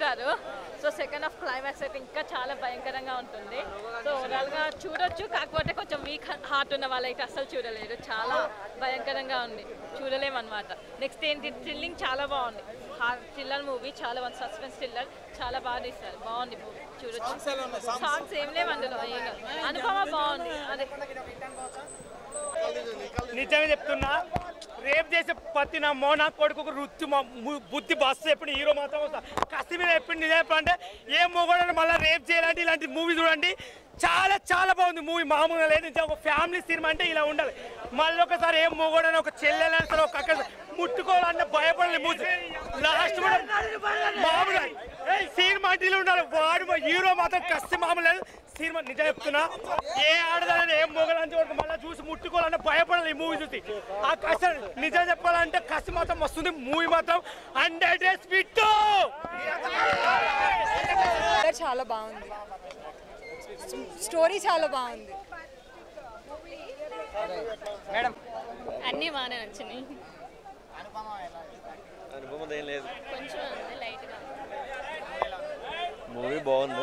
చూస్తారు so second half climax అయితే ఇంకా చాలా భయంకరంగా ఉంటుంది సో ఓవరాల్గా చూడొచ్చు కాకపోతే కొంచెం వీక్ హార్ట్ ఉన్న వాళ్ళైతే అస్సలు చూడలేరు చాలా భయంకరంగా ఉంది చూడలేమన్నమాట నెక్స్ట్ ఏంటి థ్రిల్లింగ్ చాలా బాగుంది థ్రిల్లర్ మూవీ చాలా బాగుంది సస్పెన్స్ థ్రిల్లర్ చాలా బాగా తీస్తారు బాగుంది మూవీ చూడొచ్చు సాంగ్స్ ఏం లేవు అందులో ఏం కాదు. అనుపమ బాగుంది అదే నిజమే చెప్తున్నా రేపు చేసే ప్రతి నా మోనా కొడుకు రుచి బుద్ధి బస్సు ఎప్పుడు హీరో మాత్రం వస్తా కసి మీద ఎప్పుడు నిజం చెప్పాలంటే ఏ మొగోడని మళ్ళీ రేపు చేయాలంటే ఇలాంటి మూవీ చూడండి చాలా చాలా బాగుంది మూవీ మామూలుగా లేదు నిజం ఒక ఫ్యామిలీ సినిమా అంటే ఇలా ఉండాలి మళ్ళీ ఒకసారి ఏం మొగోడని ఒక చెల్లెలని సరే ఒక అక్క ముట్టుకోవాలంటే భయపడలేదు మూవీ లాస్ట్ కూడా మామూలుగా సినిమా అంటే ఇలా ఉండాలి వాడు మా హీరో మాత్రం కసి మామూలు లేదు సినిమా నిజం చెప్తున్నా ఏ ఆడదాని ఏం మొగలంటే వరకు మళ్ళీ చూసి ముట్టుకోవాలంటే భయపడాలి ఈ మూవీ చూసి ఆ కసి నిజం చెప్పాలంటే కసి మాత్రం వస్తుంది మూవీ మాత్రం హండ్రెడ్ డేస్ ఫిట్ ట్రైలర్ చాలా బాగుంది స్టోరీ చాలా బాగుంది అన్నీ బాగానే నచ్చినాయి అనుభవం ఏం లేదు కొంచెం లైట్గా మూవీ బాగుంది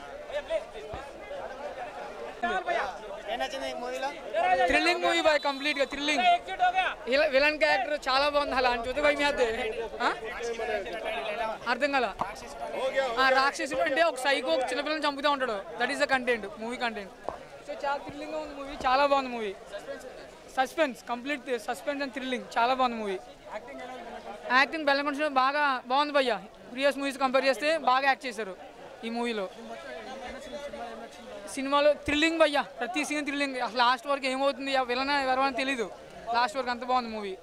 థ్రిల్లింగ్ మూవీ బాయ్ కంప్లీట్ గా థ్రిల్లింగ్ విలన్ క్యారెక్టర్ చాలా బాగుంది అలా అని చూస్తే భయం వేద్దే. ఆ అర్థం కదా రాక్షసుడు అంటే ఒక సైకో ఒక చిన్నపిల్లని చంపుతూ ఉంటాడు that is the content movie content so చాలా థ్రిల్లింగ్ ఉంది మూవీ చాలా బాగుంది movie suspense complete suspense and thrilling చాలా బాగుంది మూవీ యాక్టింగ్ బెల్లం బాగా బాగుంది భయ్య ప్రీవియస్ మూవీస్ కంపేర్ చేస్తే బాగా యాక్ట్ చేశారు ఈ మూవీలో సినిమాలో థ్రిల్లింగ్ భయ్యా ప్రతి సీన్ థ్రిల్లింగ్ అసలు లాస్ట్ వరకు ఏమవుతుంది విలన ఎవరైనా తెలీదు లాస్ట్ వరకు అంత బాగుంది మూవీ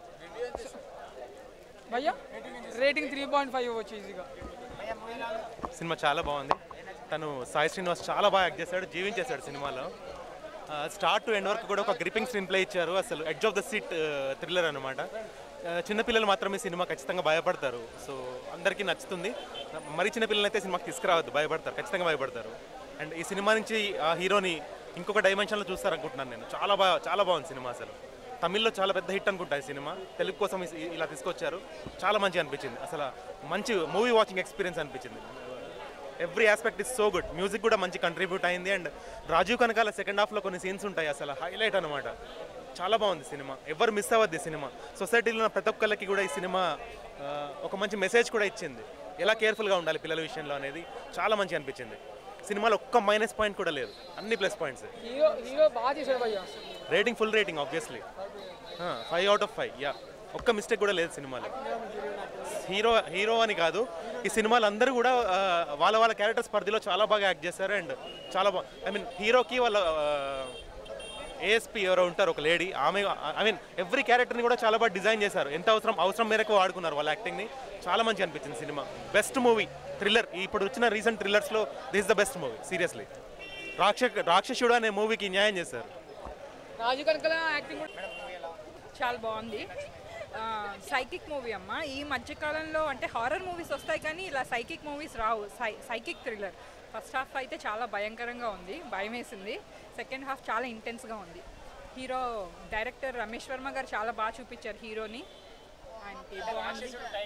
భయ్యా రేటింగ్ త్రీ పాయింట్ ఫైవ్ ఇవ్వచ్చు ఈజీగా సినిమా చాలా బాగుంది తను సాయి శ్రీనివాస్ చాలా బాగా యాక్ట్ చేశాడు జీవించేశాడు సినిమాలో స్టార్ట్ టు ఎండ్ వరకు కూడా ఒక గ్రిపింగ్ స్క్రీన్ ప్లే ఇచ్చారు అసలు edge of the seat thriller అనమాట చిన్నపిల్లలు మాత్రం ఈ సినిమా ఖచ్చితంగా భయపడతారు సో అందరికీ నచ్చుతుంది మరి చిన్న పిల్లలు అయితే సినిమాకి తీసుకురావద్దు భయపడతారు ఖచ్చితంగా భయపడతారు అండ్ ఈ సినిమా నుంచి ఆ హీరోని ఇంకొక డైమెన్షన్లో చూస్తారనుకుంటున్నాను నేను చాలా బాగా చాలా బాగుంది సినిమా అసలు తమిళ్లో చాలా పెద్ద హిట్ అనుకుంటా ఈ సినిమా తెలుగు కోసం ఈ- ఇలా తీసుకొచ్చారు చాలా మంచి అనిపించింది అసలు మంచి మూవీ వాచింగ్ ఎక్స్పీరియన్స్ అనిపించింది every aspect is so good music కూడా మంచి కంట్రిబ్యూట్ అయింది అండ్ రాజీవ్ కనకాల సెకండ్ హాఫ్లో కొన్ని సీన్స్ ఉంటాయి అసలు హైలైట్ అనమాట చాలా బాగుంది సినిమా ఎవరు మిస్ అవ్వద్దు ఈ సినిమా సొసైటీలో ఉన్న ప్రతి ఒక్కళ్ళకి కూడా ఈ సినిమా ఆ, ఒక మంచి మెసేజ్ కూడా ఇచ్చింది ఎలా కేర్ఫుల్గా ఉండాలి పిల్లల విషయంలో అనేది చాలా మంచి అనిపించింది సినిమాలో ఒక్క మైనస్ పాయింట్ కూడా లేదు అన్ని ప్లస్ పాయింట్స్ హీరో హీరో బాగా చేశాడు భయ్యా rating full rating obviously five out of five yeah ఒక్క మిస్టేక్ కూడా లేదు సినిమాలో హీరో హీరో అని కాదు ఈ సినిమాలు అందరూ కూడా ఆ, వాళ్ళ వాళ్ళ క్యారెక్టర్స్ పరిధిలో చాలా బాగా యాక్ట్ చేశారు అండ్ చాలా బాగా ఐ మీన్ హీరోకి వాళ్ళ ఏఎస్పీ ఎవరో ఉంటారు ఒక లేడీ ఆమె ఐ మీన్ ఎవ్రీ క్యారెక్టర్ని కూడా చాలా బాగా డిజైన్ చేశారు ఎంత అవసరం అవసరం మేరకు వాడుకున్నారు వాళ్ళ యాక్టింగ్ని చాలా మంచి అనిపించింది సినిమా బెస్ట్ మూవీ థ్రిల్లర్ ఇప్పుడు వచ్చిన రీసెంట్ థ్రిల్లర్స్లో this the best movie seriously రాక్ష రాక్షసుడు అనే మూవీకి న్యాయం చేశారు రాజు కనకల యాక్టింగ్ కూడా చాలా బాగుంది సైకిక్ మూవీ అమ్మ ఈ మధ్యకాలంలో అంటే హారర్ మూవీస్ వస్తాయి కానీ ఇలా సైకిక్ మూవీస్ రావు సై సైకిక్ థ్రిల్లర్ ఫస్ట్ హాఫ్ అయితే చాలా భయంకరంగా ఉంది భయం వేసింది సెకండ్ హాఫ్ చాలా ఇంటెన్స్గా ఉంది హీరో డైరెక్టర్ రమేష్ వర్మ గారు చాలా బాగా చూపించారు హీరోని ఆయనకి బాగుంది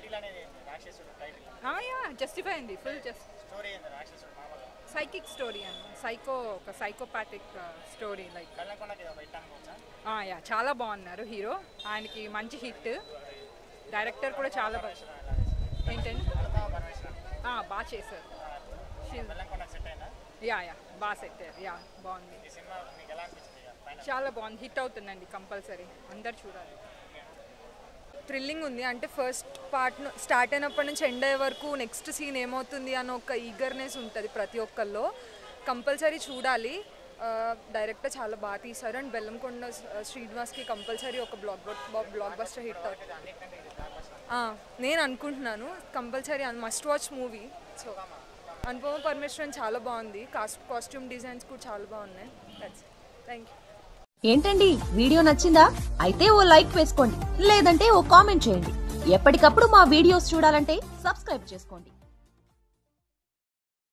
జస్టిఫై అయింది ఫుల్ జస్ట్ సైకిక్ స్టోరీ అండి సైకో ఒక సైకోపాథిక్ స్టోరీ లైక్ యా చాలా బాగున్నారు హీరో ఆయనకి మంచి హిట్ డైరెక్టర్ కూడా చాలా బాగా ఏంటండి ఆ, బాగా చేశారు యా యా బాగా సెట్ యా బాగుంది చాలా బాగుంది హిట్ అవుతుందండి కంపల్సరీ అందరు చూడాలి థ్రిల్లింగ్ ఉంది అంటే ఫస్ట్ పార్ట్ స్టార్ట్ అయినప్పటి నుంచి ఎండ్ అయ్యే వరకు నెక్స్ట్ సీన్ ఏమవుతుంది అని ఒక ఈగర్నెస్ ఉంటుంది ప్రతి ఒక్కరిలో కంపల్సరీ చూడాలి డైరెక్టర్ చాలా బాగా తీశారు అండ్ బెల్లంకొండ శ్రీనివాస్కి కంపల్సరీ ఒక బ్లాక్ బ్లాక్ బస్టర్ హిట్ అవుతుంది ఆ, నేను అనుకుంటున్నాను compulsory must watch movie so Anupama Parameswaran చాలా బాగుంది కాస్ట్ కాస్ట్యూమ్ డిజైన్స్ కూడా చాలా బాగున్నాయి థ్యాంక్ యూ ఏంటండి వీడియో నచ్చిందా అయితే ఓ లైక్ వేసుకోండి లేదంటే ఓ కామెంట్ చేయండి ఎప్పటికప్పుడు మా వీడియోస్ చూడాలంటే సబ్స్క్రైబ్ చేసుకోండి